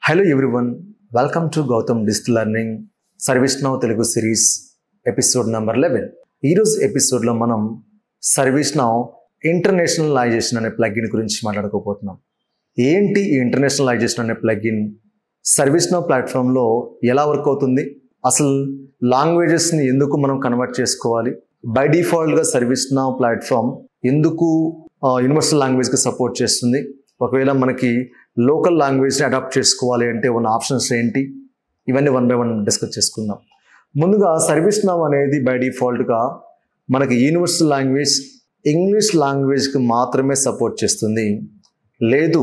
hello everyone welcome to Gautam digital learning ServiceNow Telugu series episode number eleven ఈరోజు ఎపిసోడ్లో మనం ServiceNow internationalization అనే plugin గురించి మాట్లాడుకోబోతున్నాం ఏంటి ఈ ఇంటర్నేషనలైజేషన్ అనే ప్లగిన్ సర్వీస్ నౌ ప్లాట్ఫామ్లో ఎలా వర్క్ అవుతుంది అసలు లాంగ్వేజెస్ని ఎందుకు మనం కన్వర్ట్ చేసుకోవాలి బై డిఫాల్ట్గా సర్వీస్ నౌ ప్లాట్ఫామ్ ఎందుకు యూనివర్సల్ లాంగ్వేజ్కి సపోర్ట్ చేస్తుంది ఒకవేళ మనకి లోకల్ లాంగ్వేజ్ని అడాప్ట్ చేసుకోవాలి అంటే ఉన్న ఆప్షన్స్ ఏంటి ఇవన్నీ వన్ బై వన్ డిస్కస్ చేసుకుందాం ముందుగా సర్వీస్ నవ్ అనేది బై డిఫాల్ట్గా మనకి యూనివర్సల్ లాంగ్వేజ్ ఇంగ్లీష్ లాంగ్వేజ్కి మాత్రమే సపోర్ట్ చేస్తుంది లేదు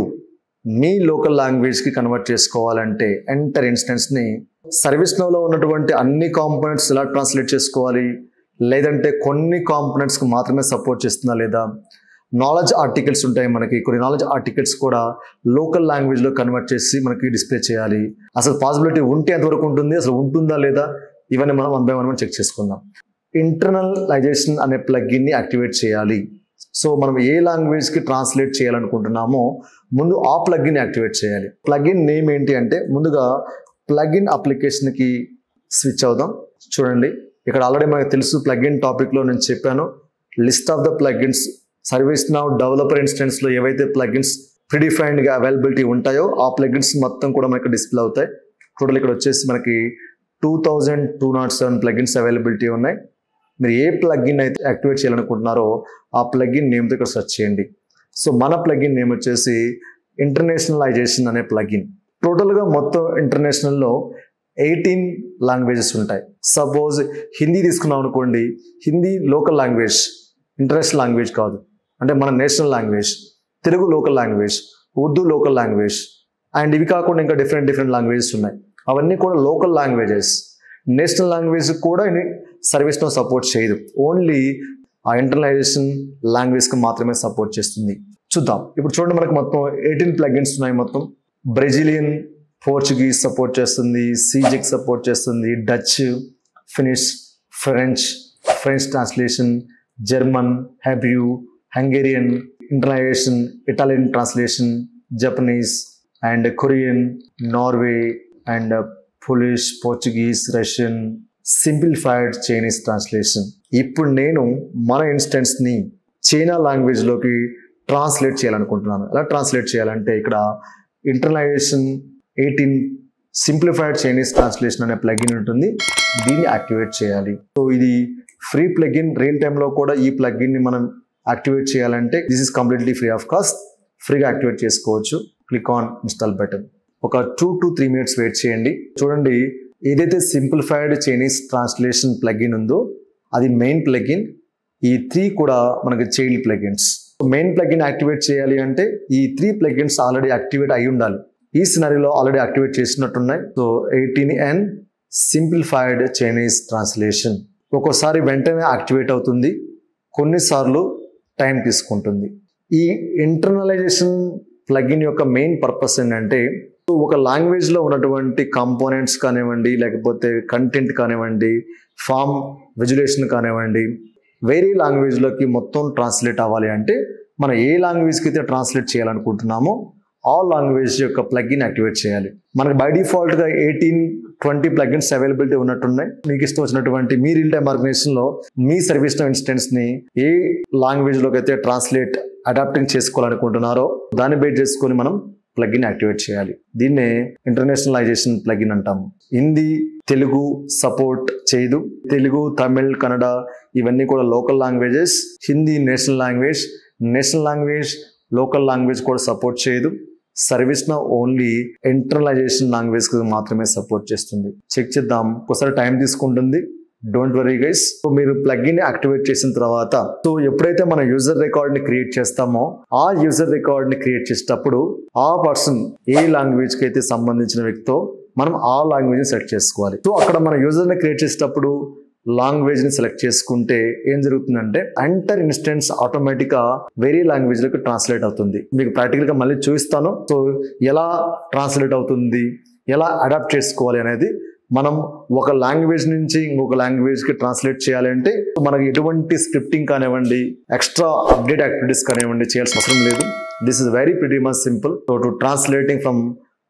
మీ లోకల్ లాంగ్వేజ్కి కన్వర్ట్ చేసుకోవాలంటే ఎంటర్ ఇన్స్టెన్స్ని సర్వీస్ నవ్లో ఉన్నటువంటి అన్ని కాంపోనెంట్స్ ఎలా ట్రాన్స్లేట్ చేసుకోవాలి లేదంటే కొన్ని కాంపోనెంట్స్కి మాత్రమే సపోర్ట్ చేస్తుందా లేదా నాలెడ్జ్ ఆర్టికల్స్ ఉంటాయి మనకి కొన్ని నాలెడ్జ్ ఆర్టికల్స్ కూడా లోకల్ లాంగ్వేజ్లో కన్వర్ట్ చేసి మనకి డిస్ప్లే చేయాలి అసలు పాసిబిలిటీ ఉంటే ఎంతవరకు ఉంటుంది అసలు ఉంటుందా లేదా ఇవన్నీ మనం వన్ బై వన్ చెక్ చేసుకుందాం ఇంటర్నలైజేషన్ అనే ప్లగ్గిన్ని యాక్టివేట్ చేయాలి సో మనం ఏ లాంగ్వేజ్కి ట్రాన్స్లేట్ చేయాలనుకుంటున్నామో ముందు ఆ ప్లగ్గిన్ యాక్టివేట్ చేయాలి ప్లగిన్ నేమ్ ఏంటి అంటే ముందుగా ప్లగిన్ అప్లికేషన్కి స్విచ్ అవుదాం చూడండి ఇక్కడ ఆల్రెడీ మనకు తెలుసు ప్లగిన్ టాపిక్లో నేను చెప్పాను list of the plugins ServiceNow developer ఇన్స్టెన్స్లో ఏవైతే ప్లగిన్స్ ప్రిడిఫైన్డ్గా అవైలబిలిటీ ఉంటాయో ఆ ప్లగిన్స్ మొత్తం కూడా మనకి డిస్ప్లే అవుతాయి టోటల్ ఇక్కడ వచ్చేసి మనకి two thousand two nought seven plugins availability ఉన్నాయి మీరు ఏ ప్లగిన్ అయితే యాక్టివేట్ చేయాలనుకుంటున్నారో ఆ ప్లగిన్ నేమ్తో ఇక్కడ సెర్చ్ చేయండి సో మన ప్లగిన్ నేమ్ వచ్చేసి ఇంటర్నేషనలైజేషన్ అనే ప్లగిన్ టోటల్గా మొత్తం ఇంటర్నేషనల్లో ఎయిటీన్ లాంగ్వేజెస్ ఉంటాయి సపోజ్ హిందీ తీసుకున్నాం అనుకోండి Hindi local language international language కాదు అంటే మన national language Telugu local language Urdu local language and ఇవి కాకుండా ఇంకా డిఫరెంట్ డిఫరెంట్ లాంగ్వేజెస్ ఉన్నాయి అవన్నీ కూడా లోకల్ లాంగ్వేజెస్ నేషనల్ లాంగ్వేజ్ కూడా సర్వీస్ను సపోర్ట్ చేయదు ఓన్లీ ఆ ఇంటర్నలైజేషన్ లాంగ్వేజ్కి మాత్రమే సపోర్ట్ చేస్తుంది చూద్దాం ఇప్పుడు చూడండి మనకు మొత్తం ఎయిటీన్ ప్లగిన్స్ ఉన్నాయి మొత్తం బ్రెజిలియన్ పోర్చుగీస్ సపోర్ట్ చేస్తుంది సీజెక్ సపోర్ట్ చేస్తుంది Dutch Finnish French French translation German Hebrew Hungarian internationalization Italian translation Japanese and Korean Norway and Polish Portuguese Russian simplified Chinese translation ఇప్పుడు నేను మన ఇన్స్టెంట్స్ని చైనా లాంగ్వేజ్లోకి ట్రాన్స్లేట్ చేయాలనుకుంటున్నాను ఎలా ట్రాన్స్లేట్ చేయాలంటే ఇక్కడ internalization eighteen simplified Chinese translation అనే plugin ఉంటుంది దీన్ని యాక్టివేట్ చేయాలి సో ఇది ఫ్రీ ప్లగిన్ రియల్ టైంలో కూడా ఈ ప్లగిన్ని మనం యాక్టివేట్ చేయాలంటే this is completely free of cost ఫ్రీగా యాక్టివేట్ చేసుకోవచ్చు క్లిక్ ఆన్ ఇన్స్టాల్ బటన్ ఒక two to three minutes wait చేయండి చూడండి ఏదైతే సింప్లిఫైడ్ చైనీస్ ట్రాన్స్లేషన్ ప్లగిన్ ఉందో అది మెయిన్ ప్లగిన్ ఈ త్రీ కూడా మనకి child plugins main plugin activate చేయాలి అంటే ఈ త్రీ ప్లగిన్స్ ఆల్రెడీ యాక్టివేట్ అయి ఉండాలి ఈ సినారీలో ఆల్రెడీ యాక్టివేట్ చేసినట్టున్నాయి so eighteen N simplified Chinese translation ఒక్కోసారి వెంటనే యాక్టివేట్ అవుతుంది కొన్నిసార్లు టైం తీసుకుంటుంది ఈ ఇంటర్నలైజేషన్ ప్లగిన్ యొక్క మెయిన్ పర్పస్ ఏంటంటే ఒక లాంగ్వేజ్లో ఉన్నటువంటి కాంపోనెంట్స్ కానివ్వండి లేకపోతే కంటెంట్ కానివ్వండి ఫామ్ విజులేషన్ కానివ్వండి వేరే లాంగ్వేజ్లోకి మొత్తం ట్రాన్స్లేట్ అవ్వాలి అంటే మనం ఏ లాంగ్వేజ్కి అయితే ట్రాన్స్లేట్ చేయాలనుకుంటున్నామో ఆ లాంగ్వేజ్ యొక్క ప్లగిన్ యాక్టివేట్ చేయాలి మనకి బై డిఫాల్ట్గా ఎయిటీన్ ట్వంటీ ప్లగిన్స్ అవైలబిలిటీ ఉన్నట్టున్నాయి మీకు ఇష్టం వచ్చినటువంటి మీ రియల్ టైమ్ ఆర్గనైజేషన్లో మీ సర్వీస్ ఇన్స్టెంట్స్ని ఏ లాంగ్వేజ్లోకి అయితే ట్రాన్స్లేట్ అడాప్టింగ్ చేసుకోవాలనుకుంటున్నారో దాన్ని బేట్ చేసుకొని మనం ప్లగిన్ యాక్టివేట్ చేయాలి దీన్నే ఇంటర్నేషనలైజేషన్ ప్లగిన్ అంటాము హిందీ తెలుగు సపోర్ట్ చేయదు తెలుగు తమిళ్ కన్నడ ఇవన్నీ కూడా local languages Hindi national language national language local language కూడా సపోర్ట్ చేయదు సర్వీస్ నా ఓన్లీ ఇంటర్నలైజేషన్ లాంగ్వేజ్ మాత్రమే సపోర్ట్ చేస్తుంది చెక్ చేద్దాం ఒకసారి టైం తీసుకుంటుంది డోంట్ వరీ గైస్ సో మీరు ప్లగ్ఇన్ యాక్టివేట్ చేసిన తర్వాత సో ఎప్పుడైతే మన యూజర్ రికార్డ్ ని క్రియేట్ చేస్తామో ఆ యూజర్ రికార్డ్ ని క్రియేట్ చేసేటప్పుడు ఆ పర్సన్ ఏ లాంగ్వేజ్ కి అయితే సంబంధించిన వ్యక్తితో మనం ఆ లాంగ్వేజ్ ని సెలెక్ట్ చేసుకోవాలి సో అక్కడ మన యూజర్ ని క్రియేట్ చేసేటప్పుడు లాంగ్వేజ్ ని సెలెక్ట్ చేసుకుంటే ఏం జరుగుతుందంటే ఎంటర్ ఇన్స్టెన్స్ ఆటోమేటిక్ గా వేరే లాంగ్వేజ్ లోకి ట్రాన్స్లేట్ అవుతుంది మీకు ప్రాక్టికల్ గా మళ్ళీ చూపిస్తాను సో ఎలా ట్రాన్స్లేట్ అవుతుంది ఎలా అడాప్ట్ చేసుకోవాలి అనేది మనం ఒక లాంగ్వేజ్ నుంచి ఇంకొక లాంగ్వేజ్ కి ట్రాన్స్లేట్ చేయాలి అంటే మనకి ఎటువంటి స్క్రిప్టింగ్ కానివ్వండి ఎక్స్ట్రా అప్డేట్ యాక్టివిటీస్ కానివ్వండి చేయాల్సిన అవసరం లేదు this is very pretty much simple so to translating from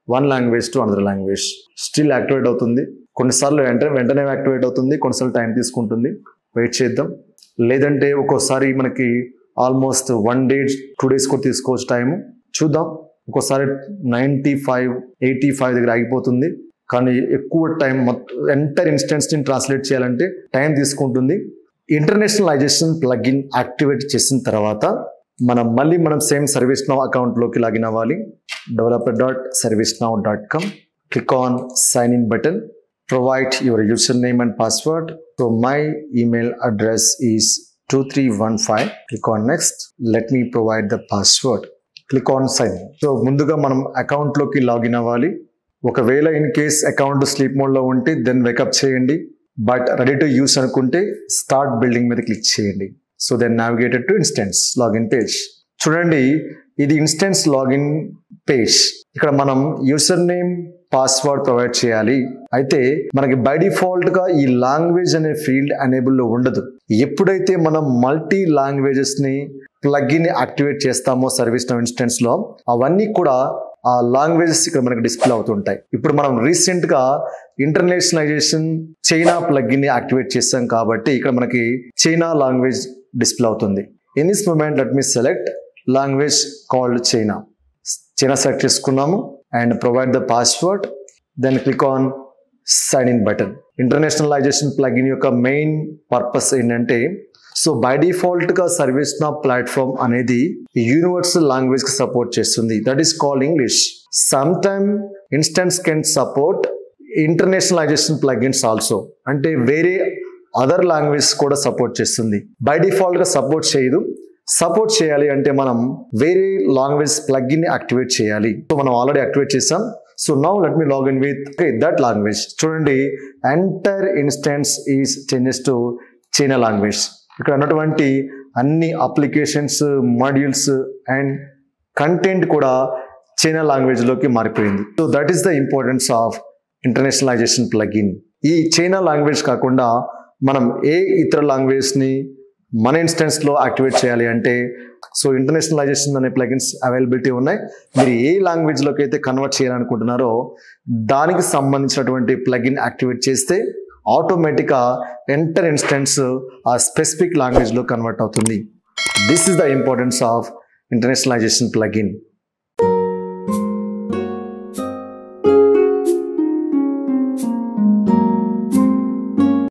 one language to another language still activate అవుతుంది కొన్నిసార్లు వెంటనే వెంటనే యాక్టివేట్ అవుతుంది కొన్నిసార్లు టైం తీసుకుంటుంది వెయిట్ చేద్దాం లేదంటే ఒక్కోసారి మనకి almost one day two days కూడా తీసుకోవచ్చు టైము చూద్దాం ఒక్కోసారి నైంటీ ఫైవ్ ఎయిటీ ఫైవ్ దగ్గర ఆగిపోతుంది కానీ ఎక్కువ టైం మొత్తం ఎంటైర్ ఇన్స్టెంట్స్ని ట్రాన్స్లేట్ చేయాలంటే టైం తీసుకుంటుంది ఇంటర్నేషనలైజేషన్ ప్లగిన్ యాక్టివేట్ చేసిన తర్వాత మనం మళ్ళీ మనం సేమ్ సర్వీస్ నౌ అకౌంట్లోకి లాగిన్ అవ్వాలి developer dot ServiceNow dot com click on sign in button provide your user name and password so my email address is two three one five click on next let me provide the password click on sign so ముందుగా మనం అకౌంట్లోకి login అవ్వాలి ఒకవేళ in case account sleep మోడ్లో ఉంటే then wake up చేయండి but ready to use అనుకుంటే start building మీద క్లిక్ చేయండి so then navigated to instance login page చూడండి ఇది ఇన్స్టెన్స్ లాగిన్ పేజ్ ఇక్కడ మనం యూసర్ నేమ్ పాస్వర్డ్ ప్రొవైడ్ చేయాలి అయితే మనకి బై డిఫాల్ట్ గా ఈ లాంగ్వేజ్ అనే ఫీల్డ్ అనేబుల్ లో ఉండదు ఎప్పుడైతే మనం మల్టీ లాంగ్వేజెస్ ని ప్లగ్ఇన్ యాక్టివేట్ చేస్తామో సర్వీస్ నో ఇన్స్టెన్స్ లో అవన్నీ కూడా ఆ లాంగ్వేజెస్ ఇక్కడ మనకి డిస్ప్లే అవుతుంటాయి ఇప్పుడు మనం రీసెంట్ గా ఇంటర్నేషనలైజేషన్ చైనా ప్లగ్ఇన్ ని యాక్టివేట్ చేస్తాం కాబట్టి ఇక్కడ మనకి చైనా లాంగ్వేజ్ డిస్ప్లే అవుతుంది in this moment let me select language called China China select చేసుకున్నాము and provide the password then click on sign in button internationalization plugin యొక్క main purpose ఏంటంటే so by default గా ServiceNow platform అనేది universal language కి support చేస్తుంది that is called English some time instances can support internationalization plugins also అంటే వేరే other language కూడా support చేస్తుంది బై డిఫాల్ట్ గా సపోర్ట్ చేయదు సపోర్ట్ చేయాలి అంటే మనం వేరే లాంగ్వేజ్ ప్లగ్ఇన్ యాక్టివేట్ చేయాలి సో మనం ఆల్రెడీ యాక్టివేట్ చేసాం so now let me login with that language చూడండి entire instance is changes to China language ఇక్కడ ఉన్నటువంటి అన్ని అప్లికేషన్స్ మాడ్యూల్స్ అండ్ కంటెంట్ కూడా చైనా లాంగ్వేజ్లోకి మారిపోయింది so that is the importance of internationalization plugin ఈ చైనా లాంగ్వేజ్ కాకుండా మనం ఏ ఇతర లాంగ్వేజ్ని మన ఇన్స్టెన్స్లో యాక్టివేట్ చేయాలి అంటే సో ఇంటర్నేషనలైజేషన్ అనే ప్లగిన్స్ అవైలబిలిటీ ఉన్నాయి మీరు ఏ లాంగ్వేజ్లోకి అయితే కన్వర్ట్ చేయాలనుకుంటున్నారో దానికి సంబంధించినటువంటి ప్లగిన్ యాక్టివేట్ చేస్తే ఆటోమేటిక్గా ఎంటర్ ఇన్స్టెన్స్ ఆ స్పెసిఫిక్ లాంగ్వేజ్లో కన్వర్ట్ అవుతుంది this is the importance of internationalization plugin